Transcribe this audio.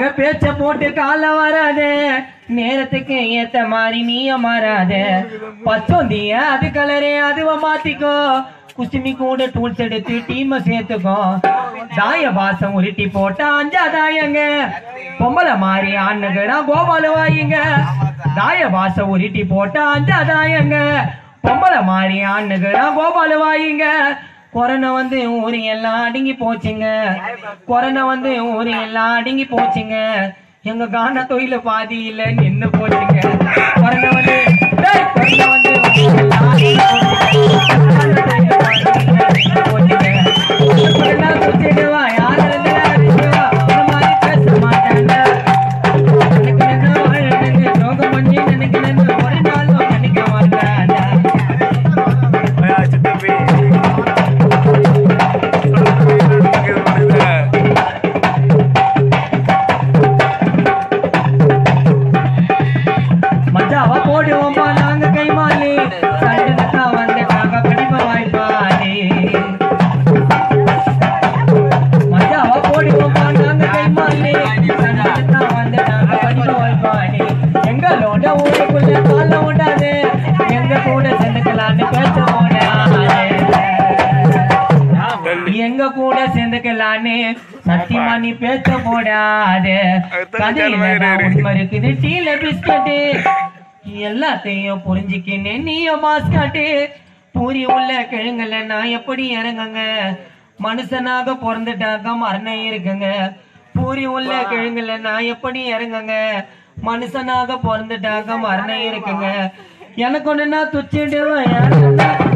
ஆக பேச்ச போட்டு கால வராத நேரத்துக்கு ஏத்த மாதிரி நீயும் மாறாத பச்சோந்திய அது கலரே அதுவ மாத்திக்கோ குசுமி கூட டூல்ஸ் எடுத்து டீம சேர்த்துக்கோ தாய வாசம் உருட்டி போட்டா அஞ்சா தாயங்க பொம்பளை மாதிரி ஆண்ணுகிறா கோபால வாயுங்க தாய வாசம் உருட்டி போட்டா அஞ்சா தாயங்க பொம்பளை மாதிரி ஆண்ணுகிறா கோபால வாயுங்க கொரோனா வந்து ஊரு எல்லாம் அடங்கி போச்சுங்க கொரோனா வந்து ஊரு எல்லாம் அடங்கி போச்சுங்க எங்க கான தொழில பாதி இல்ல நின்னு போச்சுங்க கொரோனா வந்து டேய், கொரோனா வந்து ஊரு எல்லாம் அடங்கி போச்சுங்க. கொரோனா குத்திடுவா, யாரு வந்து அடிச்சுவா, இந்த மாதிரி பேச மாட்டாங்க. நினைக்கிறேன்னு வாழ்றேன்னு, துரோகம் பண்ணி நினைக்கிறேன்னு ஒரு நாளும் நினைக்க மாட்டாங்க மச்சாவா போடுவோமா நாங்க கைமாலி சண்டனத்தா வந்துட்டாங்க படிப்ப வாய்ப்பாடி மச்சாவா போடுவோமா நாங்க கைமாலி சண்டனத்தா வந்துட்டாங்க படிப்ப வாய்ப்பாடி எங்களோட ஊருக்குள்ள கால உண்டாது எங்க கூட சேர்ந்துக்கலான்னு பேச ஓடாது எங்க கூட சேர்ந்துக்கலான்னு சத்தியமா நீ பேச போடாது கதையில தான் உண்மை இருக்குது டீல பிஸ்கட்டு எல்லாத்தையும் புரிஞ்சுக்கின்னு நீயும் மாஸ்காட்டு பூரி உள்ள கிழங்குல நான் எப்படி இறங்குங்க மனுஷனாக பிறந்துட்டாக்க மரணம் இருக்குங்க பூரி உள்ள கிழங்குல நான் எப்படி இறங்குங்க மனுஷனாக பிறந்துட்டாக்க மரணம் இருக்குங்க எனக்கு ஒண்ணுன்னா துச்சிடுவேன்